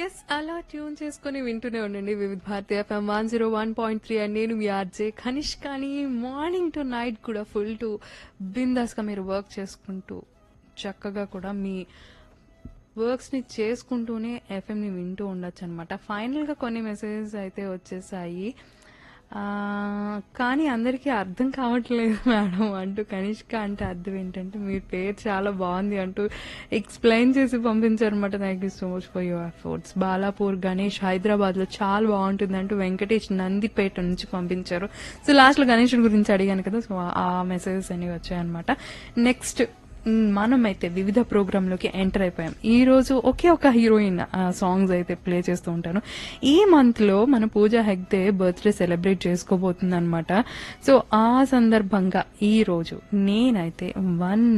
yes అలా tune చేసుకుని వింటూనే ఉండండి Vividh Bharati FM one zero one point three and నేను మీ ఆర్జే ఖనిష్ కానీ మార్నింగ్ టు నైట్ కూడా ఫుల్ టు బిందాస్గా మీరు వర్క్ చేసుకుంటూ చక్కగా కూడా మీ వర్క్స్ని చేసుకుంటూనే ఎఫ్ఎంని వింటూ ఉండొచ్చు అనమాట ఫైనల్గా కొన్ని మెసేజెస్ అయితే వచ్చేసాయి ఆ, కానీ అందరికీ అర్థం కావట్లేదు మేడం అంటూ కనిష్క అంటే అర్థం ఏంటంటే మీ పేరు చాలా బాగుంది అంటూ ఎక్స్ప్లెయిన్ చేసి పంపించారనమాట thank you so much for your efforts Balapur Ganesh Hyderabad లో చాలా బాగుంటుంది అంటూ వెంకటేష్ నందిపేట నుంచి పంపించారు సో లాస్ట్ లో గణేష్ గురించి అడిగాను కదా సో ఆ మెసేజెస్ అనేవి వచ్చాయన్నమాట నెక్స్ట్ మనమైతే వివిధ ప్రోగ్రాంలోకి ఎంటర్ అయిపోయాం ఈ రోజు ఒకే ఒక హీరోయిన్ సాంగ్స్ అయితే ప్లే చేస్తూ ఉంటాను ఈ మంత్ లో మన పూజ హెగ్దే బర్త్డే సెలబ్రేట్ చేసుకోబోతుంది అనమాట సో ఆ సందర్భంగా ఈ రోజు నేనైతే వన్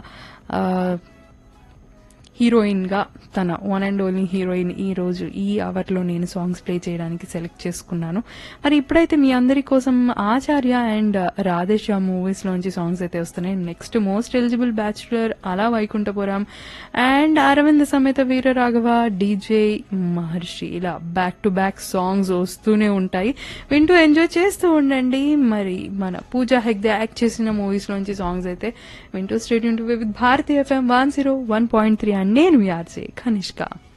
హీరోయిన్ గా తన వన్ అండ్ ఓన్లీ హీరోయిన్ ఈ రోజు ఈ అవర్ లో నేను సాంగ్స్ ప్లే చేయడానికి సెలెక్ట్ చేసుకున్నాను మరి ఇప్పుడైతే మీ అందరి కోసం ఆచార్య అండ్ రాధేశ్యా మూవీస్ లోంచి సాంగ్స్ అయితే వస్తున్నాయి నెక్స్ట్ మోస్ట్ ఎలిజిబుల్ బ్యాచులర్ అలా వైకుంఠపురం అండ్ అరవింద్ సమేత వీర రాఘవ డీజే మహర్షి ఇలా బ్యాక్ టు బ్యాక్ సాంగ్స్ వస్తూనే ఉంటాయి వింటూ ఎంజాయ్ చేస్తూ ఉండండి మరి మన పూజా హెగ్దే యాక్ట్ చేసిన మూవీస్ లోంచి సాంగ్స్ అయితే వింటూ stay tuned to with Bharati FM one zero one point three and నేను ఆర్జే కనిష్క